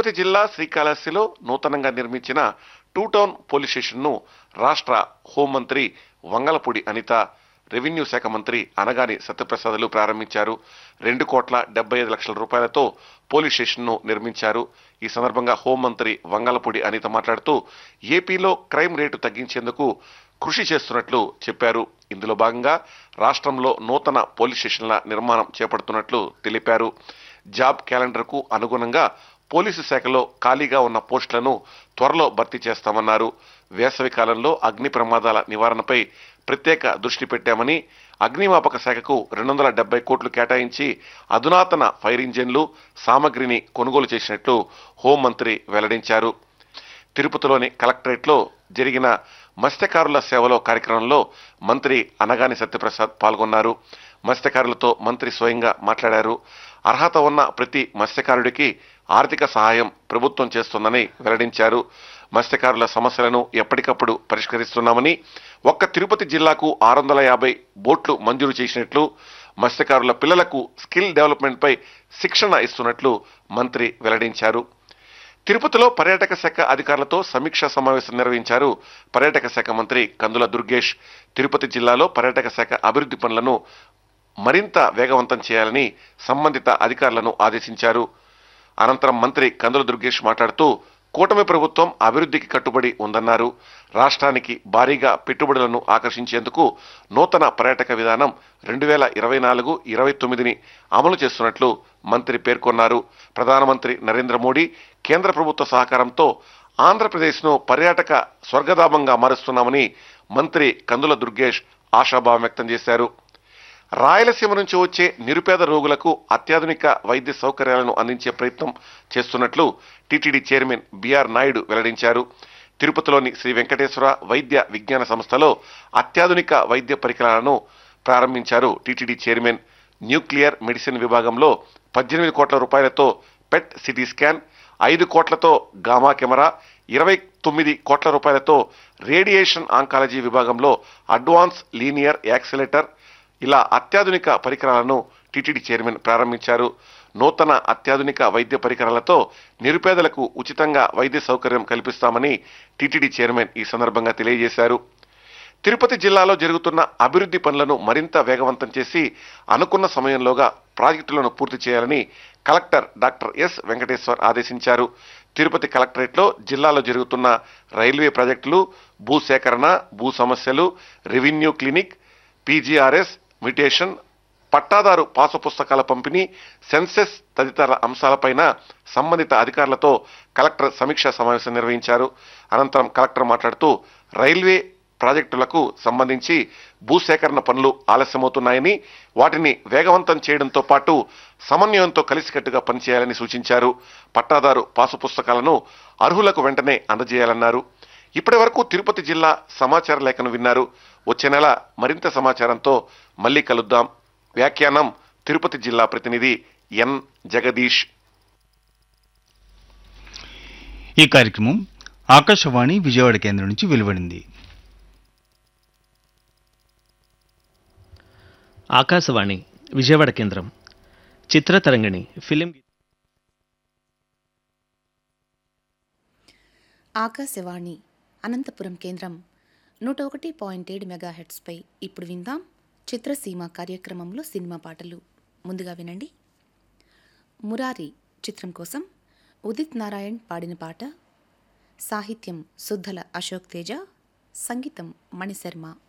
తిరుపతి జిల్లా శ్రీకాళహస్తిలో నూతనంగా నిర్మించిన టూ టౌన్ పోలీస్ స్టేషన్ను రాష్ట్ర హోంమంత్రి వంగలపూడి అనిత రెవెన్యూ శాఖ మంత్రి అనగాని సత్యప్రసాదులు ప్రారంభించారు రెండు కోట్ల డెబ్బై ఐదు లక్షల రూపాయలతో పోలీస్ స్టేషన్ను నిర్మించారు ఈ సందర్భంగా హోంమంత్రి వంగలపూడి అనిత మాట్లాడుతూ ఏపీలో క్రైమ్ రేటు తగ్గించేందుకు కృషి చేస్తున్నట్లు చెప్పారు ఇందులో భాగంగా రాష్ట్రంలో నూతన పోలీస్ స్టేషన్ల నిర్మాణం చేపడుతున్నట్లు తెలిపారు జాబ్ క్యాలెండర్కు అనుగుణంగా పోలీసు శాఖలో ఖాళీగా ఉన్న పోస్టులను త్వరలో భర్తీ చేస్తామన్నారు వేసవి కాలంలో అగ్ని ప్రమాదాల నివారణపై ప్రత్యేక దృష్టి పెట్టామని అగ్నిమాపక శాఖకు రెండు వందల డెబ్బై కోట్లు కేటాయించి అధునాతన ఫైర్ ఇంజిన్లు సామగ్రిని కొనుగోలు చేసినట్లు హోంమంత్రి వెల్లడించారు తిరుపతిలోని కలెక్టరేట్లో జరిగిన మత్స్యకారుల సేవలో కార్యక్రమంలో మంత్రి అనగాని సత్యప్రసాద్ పాల్గొన్నారు మత్స్యకారులతో మంత్రి స్వయంగా మాట్లాడారు అర్హత ఉన్న ప్రతి మత్స్యకారుడికి ఆర్థిక సహాయం ప్రభుత్వం చేస్తుందని వెల్లడించారు మత్స్యకారుల సమస్యలను ఎప్పటికప్పుడు పరిష్కరిస్తున్నామని ఒక్క తిరుపతి జిల్లాకు ఆరు వందల యాభై బోట్లు మంజూరు చేసినట్లు మత్స్యకారుల పిల్లలకు స్కిల్ డెవలప్మెంట్పై శిక్షణ ఇస్తున్నట్లు మంత్రి వెల్లడించారు తిరుపతిలో పర్యాటక శాఖ అధికారులతో సమీక్షా సమావేశం నిర్వహించారు పర్యాటక శాఖ మంత్రి కందుల దుర్గేష్ తిరుపతి జిల్లాలో పర్యాటక శాఖ అభివృద్ధి పనులను మరింత వేగవంతం చేయాలని సంబంధిత అధికారులను ఆదేశించారు అనంతరం మంత్రి కందుల దుర్గేష్ మాట్లాడుతూ కూటమి ప్రభుత్వం అభివృద్ధికి కట్టుబడి ఉందన్నారు రాష్ట్రానికి భారీగా పెట్టుబడులను ఆకర్షించేందుకు నూతన పర్యాటక విధానం రెండు వేల ఇరవై నాలుగు ఇరవై తొమ్మిదిని అమలు చేస్తున్నట్లు మంత్రి పేర్కొన్నారు ప్రధానమంత్రి నరేంద్ర మోడీ కేంద్ర ప్రభుత్వ సహకారంతో ఆంధ్రప్రదేశ్ను పర్యాటక స్వర్గధామంగా మారుస్తున్నామని మంత్రి కందుల దుర్గేష్ ఆశాభావం వ్యక్తం చేశారు రాయలసీమ నుంచి వచ్చే నిరుపేద రోగులకు అత్యాధునిక వైద్య సౌకర్యాలను అందించే ప్రయత్నం చేస్తున్నట్లు టీటీడీ చైర్మన్ బిఆర్ నాయుడు వెల్లడించారు తిరుపతిలోని శ్రీ వెంకటేశ్వర వైద్య విజ్ఞాన సంస్థలో అత్యాధునిక వైద్య పరికరాలను ప్రారంభించారు టీటీడీ చైర్మన్ న్యూక్లియర్ మెడిసిన్ విభాగంలో పద్దెనిమిది కోట్ల రూపాయలతో పెట్ సిటీ స్కాన్ ఐదు కోట్లతో గామా కెమెరా ఇరవై తొమ్మిది కోట్ల రూపాయలతో రేడియేషన్ ఆంకాలజీ విభాగంలో అడ్వాన్స్ లీనియర్ యాక్సిలేటర్ ఇలా అత్యాధునిక పరికరాలను టీటీడీ చైర్మన్ ప్రారంభించారు నూతన అత్యాధునిక వైద్య పరికరాలతో నిరుపేదలకు ఉచితంగా వైద్య సౌకర్యం కల్పిస్తామని టీటీడీ చైర్మన్ ఈ సందర్భంగా తెలియజేశారు తిరుపతి జిల్లాలో జరుగుతున్న అభివృద్ధి పనులను మరింత వేగవంతం చేసి అనుకున్న సమయంలోగా ప్రాజెక్టులను పూర్తి చేయాలని కలెక్టర్ డాక్టర్ ఎస్ వెంకటేశ్వర్ ఆదేశించారు తిరుపతి కలెక్టరేట్లో జిల్లాలో జరుగుతున్న రైల్వే ప్రాజెక్టులు భూసేకరణ భూ సమస్యలు రెవెన్యూ క్లినిక్ పీజీఆర్ఎస్ మ్యూటేషన్ పట్టాదారు పాసు పుస్తకాల పంపిణీ సెన్సెస్ తదితర అంశాలపైన సంబంధిత అధికారులతో కలెక్టర్ సమీక్షా సమావేశం నిర్వహించారు అనంతరం కలెక్టర్ మాట్లాడుతూ రైల్వే ప్రాజెక్టులకు సంబంధించి భూసేకరణ పనులు ఆలస్యమవుతున్నాయని వాటిని వేగవంతం చేయడంతో పాటు సమన్వయంతో కలిసికట్టుగా పనిచేయాలని సూచించారు పట్టాదారు పాసు పుస్తకాలను అర్హులకు వెంటనే అందజేయాలన్నారు ఇప్పటి వరకు తిరుపతి జిల్లా సమాచార లేఖను విన్నారు వచ్చే నెల మరింత సమాచారంతో మళ్ళీ కలుద్దాం వ్యాఖ్యానం తిరుపతి జిల్లా ప్రతినిధి ఎన్ జగదీష్ ఈ కార్యక్రమం ఆకాశవాణి విజయవాడ కేంద్రం నుంచి వెలువడింది ఆకాశవాణి విజయవాడ కేంద్రం చిత్రతరంగిణి ఫిలిం ఆకాశవాణి అనంతపురం కేంద్రం నూట ఒకటి పాయింట్ ఏడు మెగాహెట్స్పై ఇప్పుడు విందాం చిత్రసీమ కార్యక్రమంలో సినిమా పాటలు ముందుగా వినండి మురారి చిత్రం కోసం ఉదిత్ నారాయణ్ పాడిన పాట సాహిత్యం సుద్ధల అశోక్ తేజ సంగీతం మణిశర్మ